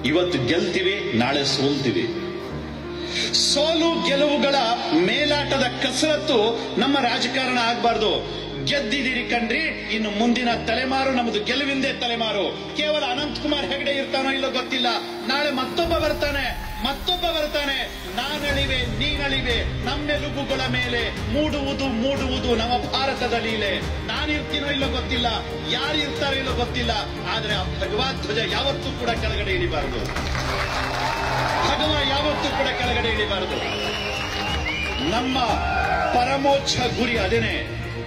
ಇವತ್ತು ಗೆಲ್ತೀವಿ ನಾಳೆ ಸೋಲ್ತೀವಿ ಸೋಲು ಗೆಲುವುಗಳ ಮೇಲಾಟದ ಕಸರತ್ತು ನಮ್ಮ ರಾಜಕಾರಣ ಆಗಬಾರ್ದು ಗೆದ್ದಿದ್ದೀರಿ ಕಣ್ರಿ ಇನ್ನು ಮುಂದಿನ ತಲೆಮಾರು ನಮ್ಮದು ಗೆಲುವಿಂದೇ ತಲೆಮಾರು ಕೇವಲ ಅನಂತ್ ಕುಮಾರ್ ಹೆಗಡೆ ಇರ್ತಾನೋ ಇಲ್ಲೋ ಗೊತ್ತಿಲ್ಲ ನಾಳೆ ಮತ್ತೊಬ್ಬ ಬರ್ತಾನೆ ಮತ್ತೊಬ್ಬ ಬರ್ತಾನೆ ನಾನಳಿವೆ ನೀನಳಿವೆ ನಮ್ಮೆಲುಬುಗಳ ಮೇಲೆ ಮೂಡುವುದು ಮೂಡುವುದು ನಮ್ಮ ಭಾರತದ ಲೀಲೆ ನಾನಿರ್ತೀನೋ ಇಲ್ಲೋ ಗೊತ್ತಿಲ್ಲ ಯಾರು ಇರ್ತಾರೋ ಇಲ್ಲೋ ಗೊತ್ತಿಲ್ಲ ಆದ್ರೆ ಆ ಭಗವಾ ಧ್ವಜ ಯಾವತ್ತೂ ಕೂಡ ಕೆಳಗಡೆ ಇಳಿಬಾರದು ಭಗವ ಯಾವತ್ತೂ ಕೂಡ ಕೆಳಗಡೆ ಇಳಿಬಾರದು ನಮ್ಮ ಪರಮೋಚ್ಛ ಗುರಿ ಅದೇನೆ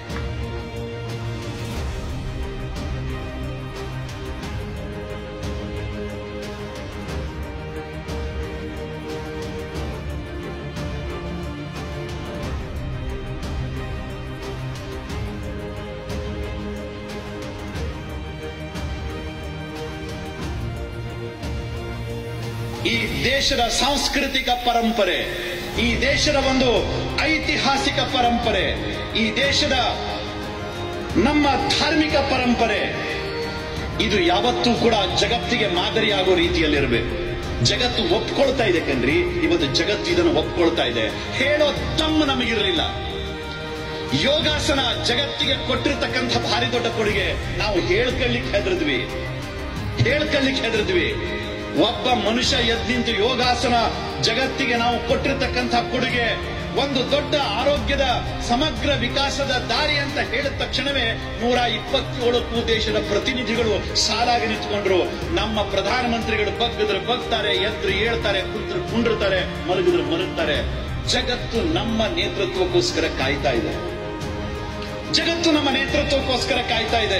ಈ ದೇಶದ ಸಾಂಸ್ಕೃತಿಕ ಪರಂಪರೆ ಈ ದೇಶದ ಒಂದು ಐತಿಹಾಸಿಕ ಪರಂಪರೆ ಈ ದೇಶದ ನಮ್ಮ ಧಾರ್ಮಿಕ ಪರಂಪರೆ ಇದು ಯಾವತ್ತೂ ಕೂಡ ಜಗತ್ತಿಗೆ ಮಾದರಿಯಾಗೋ ರೀತಿಯಲ್ಲಿರಬೇಕು ಜಗತ್ತು ಒಪ್ಕೊಳ್ತಾ ಇದೆ ಕಣ್ರಿ ಇವತ್ತು ಜಗತ್ತು ಇದನ್ನು ಒಪ್ಕೊಳ್ತಾ ಇದೆ ಹೇಳೋ ತಮ್ಮ ನಮಗಿರಲಿಲ್ಲ ಯೋಗಾಸನ ಜಗತ್ತಿಗೆ ಕೊಟ್ಟಿರ್ತಕ್ಕಂಥ ಭಾರಿ ದೊಡ್ಡ ಕೊಡುಗೆ ನಾವು ಹೇಳ್ಕೊಳ್ಳಿಕ್ಕೆ ಹೆದರಿದ್ವಿ ಹೇಳ್ಕೊಳ್ಳಿಕ್ಕೆ ಹೆದರಿದ್ವಿ ಒಬ್ಬ ಮನುಷ್ಯ ಎದ್ದು ನಿಂತು ಯೋಗಾಸನ ಜಗತ್ತಿಗೆ ನಾವು ಕೊಟ್ಟಿರ್ತಕ್ಕಂಥ ಕೊಡುಗೆ ಒಂದು ದೊಡ್ಡ ಆರೋಗ್ಯದ ಸಮಗ್ರ ವಿಕಾಸದ ದಾರಿ ಅಂತ ಹೇಳಿದ ತಕ್ಷಣವೇ ನೂರ ಇಪ್ಪತ್ತೇಳಕ್ಕೂ ದೇಶದ ಪ್ರತಿನಿಧಿಗಳು ಸಾಲಾಗಿ ನಿಂತ್ಕೊಂಡ್ರು ನಮ್ಮ ಪ್ರಧಾನಮಂತ್ರಿಗಳು ಬಗ್ಗಿದ್ರೆ ಬಗ್ತಾರೆ ಎದ್ರು ಏಳ್ತಾರೆ ಕುಂತ್ರು ಕುಂಡಿರ್ತಾರೆ ಮಲಗಿದ್ರು ಮಲಗ್ತಾರೆ ಜಗತ್ತು ನಮ್ಮ ನೇತೃತ್ವಕ್ಕೋಸ್ಕರ ಕಾಯ್ತಾ ಇದೆ ಜಗತ್ತು ನಮ್ಮ ನೇತೃತ್ವಕ್ಕೋಸ್ಕರ ಕಾಯ್ತಾ ಇದೆ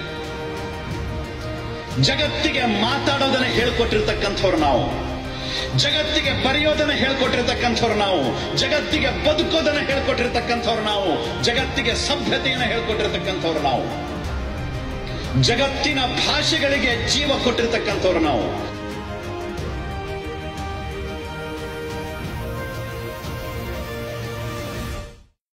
ಜಗತ್ತಿಗೆ ಮಾತಾಡೋದನ್ನ ಹೇಳ್ಕೊಟ್ಟಿರ್ತಕ್ಕಂಥವ್ರು ನಾವು ಜಗತ್ತಿಗೆ ಬರೆಯೋದನ್ನ ಹೇಳ್ಕೊಟ್ಟಿರ್ತಕ್ಕಂಥವ್ರು ನಾವು ಜಗತ್ತಿಗೆ ಬದುಕೋದನ್ನ ಹೇಳ್ಕೊಟ್ಟಿರ್ತಕ್ಕಂಥವ್ರು ನಾವು ಜಗತ್ತಿಗೆ ಸಭ್ಯತೆಯನ್ನ ಹೇಳ್ಕೊಟ್ಟಿರ್ತಕ್ಕಂಥವ್ರು ನಾವು ಜಗತ್ತಿನ ಭಾಷೆಗಳಿಗೆ ಜೀವ ಕೊಟ್ಟಿರ್ತಕ್ಕಂಥವ್ರು ನಾವು